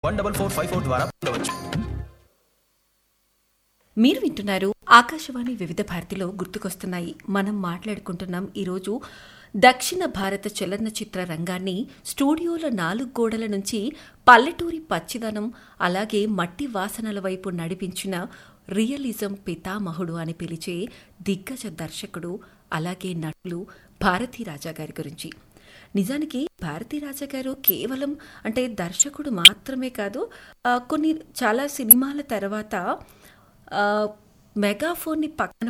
one double four five four ద్వారా పొందవచ్చు మీరు వింటున్నారు ఆకాశవాణి వివిధ భారతిలో గుర్తుకొస్తున్నాయి మనం మాట్లాడుకుంటున్నాం ఈరోజు దక్షిణ భారత చలనచిత్ర రంగాన్ని స్టూడియోల నాలుగు గోడల నుంచి పల్లెటూరి పచ్చిదనం అలాగే మట్టి వాసనల వైపు నడిపించిన రియలిజం పితామహుడు అని పిలిచే దిగ్గజ దర్శకుడు అలాగే నటులు భారతీ రాజా గారి గురించి నిజానికి భారతీ రాజా గారు కేవలం అంటే దర్శకుడు మాత్రమే కాదు ఆ, కొన్ని చాలా సినిమాల తర్వాత ఆ, మెగాఫోన్ని పక్కన